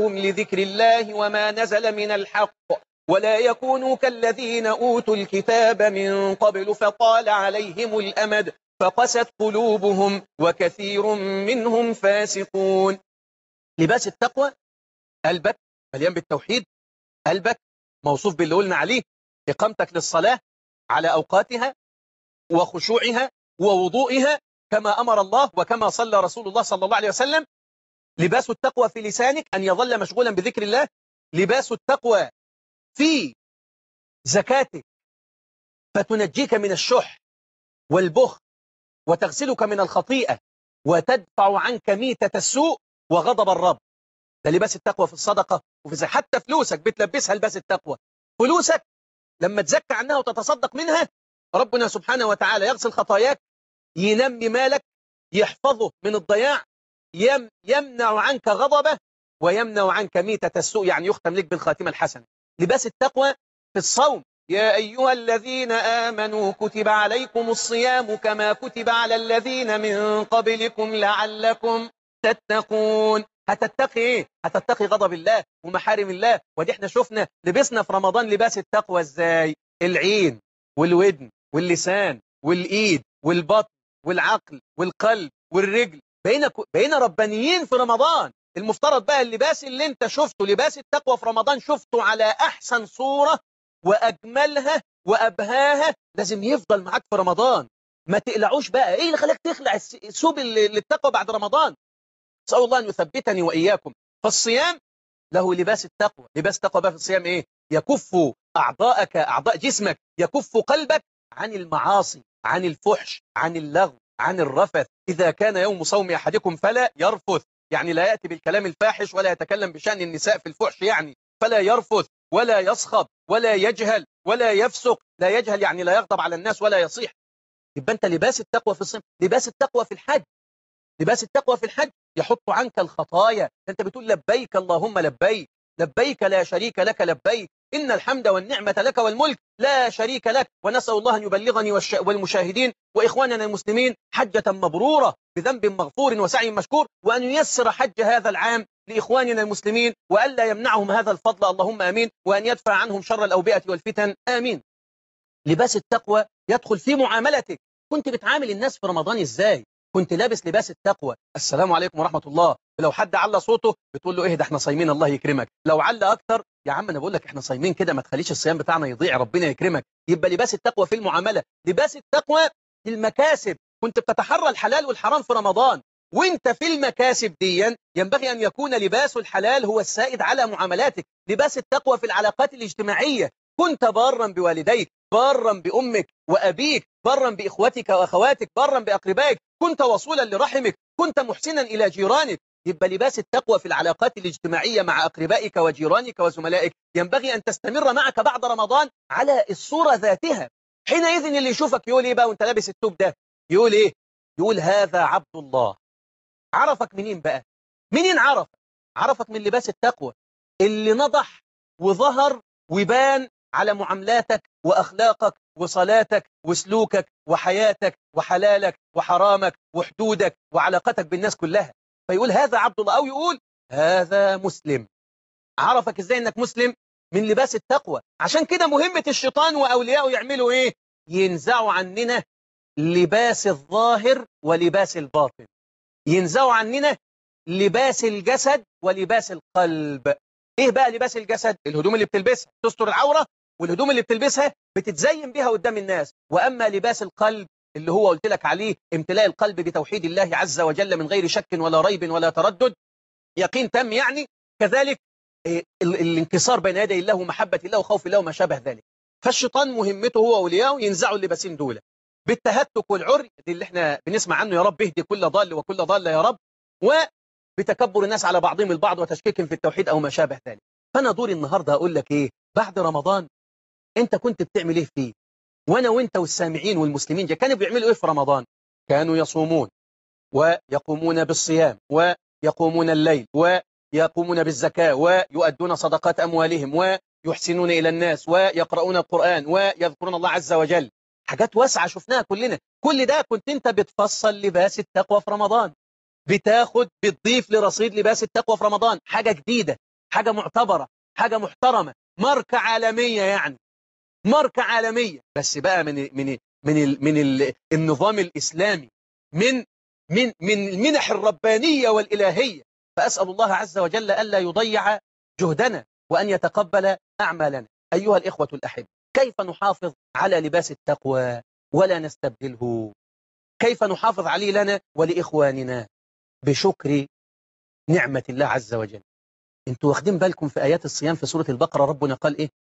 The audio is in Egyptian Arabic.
قلوبهم لذكر الله وما نزل من الحق ولا يكونوا كالذين أوتوا الكتاب من قبل فطال عليهم الأمد فقست قلوبهم وكثير منهم فاسقون لباس التقوى قلبك مليان بالتوحيد قلبك موصوف باللي قلنا عليه إقامتك للصلاة على أوقاتها وخشوعها ووضوئها كما أمر الله وكما صلى رسول الله صلى الله عليه وسلم لباس التقوى في لسانك أن يظل مشغولا بذكر الله لباس التقوى في زكاتك فتنجيك من الشح والبخل وتغسلك من الخطيئة وتدفع عنك ميتة السوء وغضب الرب ده لباس التقوى في الصدقة وفي حتى فلوسك بتلبسها لباس التقوى فلوسك لما تزكى عنها وتتصدق منها ربنا سبحانه وتعالى يغسل خطاياك ينمي مالك يحفظه من الضياع يم يمنع عنك غضبه ويمنع عنك ميتة السوء يعني يختم لك بالخاتمة الحسنة لباس التقوى في الصوم يا أيها الذين آمنوا كتب عليكم الصيام كما كتب على الذين من قبلكم لعلكم تتقون هتتقي ايه هتتقي غضب الله ومحارم الله ودي احنا شفنا لبسنا في رمضان لباس التقوى ازاي العين والودن واللسان والايد والبطن والعقل والقلب والرجل بقينا بقينا ربانيين في رمضان المفترض بقى اللباس اللي انت شفته لباس التقوى في رمضان شفته على احسن صورة واجملها وابهاها لازم يفضل معاك في رمضان ما تقلعوش بقى ايه اللي خلاك تخلع الثوب للتقوى بعد رمضان اسال الله ان يثبتني واياكم فالصيام له لباس التقوى لباس التقوى بقى في الصيام ايه يكف اعضاءك اعضاء جسمك يكف قلبك عن المعاصي عن الفحش عن اللغو عن الرفث إذا كان يوم صوم أحدكم فلا يرفث يعني لا يأتي بالكلام الفاحش ولا يتكلم بشأن النساء في الفحش يعني فلا يرفث ولا يصخب ولا يجهل ولا يفسق لا يجهل يعني لا يغضب على الناس ولا يصيح يبقى أنت لباس التقوى في الصيام لباس التقوى في الحج لباس التقوى في الحج يحط عنك الخطايا أنت بتقول لبيك اللهم لبيك لبيك لا شريك لك لبيك إن الحمد والنعمة لك والملك لا شريك لك ونسأل الله أن يبلغني والمشاهدين وإخواننا المسلمين حجة مبرورة بذنب مغفور وسعي مشكور وأن ييسر حج هذا العام لإخواننا المسلمين وألا يمنعهم هذا الفضل اللهم آمين وأن يدفع عنهم شر الأوبئة والفتن آمين لباس التقوى يدخل في معاملتك كنت بتعامل الناس في رمضان إزاي كنت لابس لباس التقوى السلام عليكم ورحمة الله لو حد على صوته بتقول له ايه ده احنا صايمين الله يكرمك لو على اكتر يا عم انا بقول لك احنا صايمين كده ما تخليش الصيام بتاعنا يضيع ربنا يكرمك يبقى لباس التقوى في المعاملة لباس التقوى في المكاسب كنت بتتحرى الحلال والحرام في رمضان وانت في المكاسب دي ينبغي أن يكون لباس الحلال هو السائد على معاملاتك لباس التقوى في العلاقات الاجتماعية كنت بارا بوالديك بارا بأمك وأبيك بارا بإخوتك وأخواتك بارا بأقربائك كنت وصولا لرحمك كنت محسنا إلى جيرانك يبقى لباس التقوى في العلاقات الاجتماعية مع أقربائك وجيرانك وزملائك ينبغي أن تستمر معك بعد رمضان على الصورة ذاتها حينئذ اللي يشوفك يقول إيه بقى وانت لابس التوب ده يقول إيه يقول هذا عبد الله عرفك منين بقى منين عرفك عرفك من لباس التقوى اللي نضح وظهر وبان على معاملاتك وأخلاقك وصلاتك وسلوكك وحياتك وحلالك وحرامك وحدودك وعلاقتك بالناس كلها فيقول هذا عبد الله أو يقول هذا مسلم عرفك إزاي أنك مسلم من لباس التقوى عشان كده مهمة الشيطان وأولياءه يعملوا إيه ينزعوا عننا لباس الظاهر ولباس الباطن ينزعوا عننا لباس الجسد ولباس القلب ايه بقى لباس الجسد الهدوم اللي بتلبسها تستر العورة والهدوم اللي بتلبسها بتتزين بها قدام الناس وأما لباس القلب اللي هو قلت لك عليه امتلاء القلب بتوحيد الله عز وجل من غير شك ولا ريب ولا تردد يقين تام يعني كذلك الانكسار بين يدي الله ومحبة الله وخوف الله وما شابه ذلك فالشيطان مهمته هو أولياءه ينزعوا اللباسين دول بالتهتك والعري دي اللي احنا بنسمع عنه يا رب اهدي كل ضال وكل ضال يا رب وبتكبر الناس على بعضهم البعض وتشكيكهم في التوحيد أو ما شابه ذلك فأنا دوري النهاردة أقول لك إيه بعد رمضان أنت كنت بتعمل إيه فيه وانا وانت والسامعين والمسلمين كانوا بيعملوا ايه في رمضان كانوا يصومون ويقومون بالصيام ويقومون الليل ويقومون بالزكاة ويؤدون صدقات أموالهم ويحسنون إلى الناس ويقرؤون القرآن ويذكرون الله عز وجل حاجات واسعة شفناها كلنا كل ده كنت انت بتفصل لباس التقوى في رمضان بتاخد بتضيف لرصيد لباس التقوى في رمضان حاجة جديدة حاجة معتبرة حاجة محترمة ماركة عالمية يعني ماركة عالمية بس بقى من من من ال من ال النظام الإسلامي من من من المنح الربانية والإلهية فأسأل الله عز وجل ألا يضيع جهدنا وأن يتقبل أعمالنا أيها الإخوة الأحب كيف نحافظ على لباس التقوى ولا نستبدله كيف نحافظ عليه لنا ولإخواننا بشكر نعمة الله عز وجل انتوا واخدين بالكم في آيات الصيام في سورة البقرة ربنا قال إيه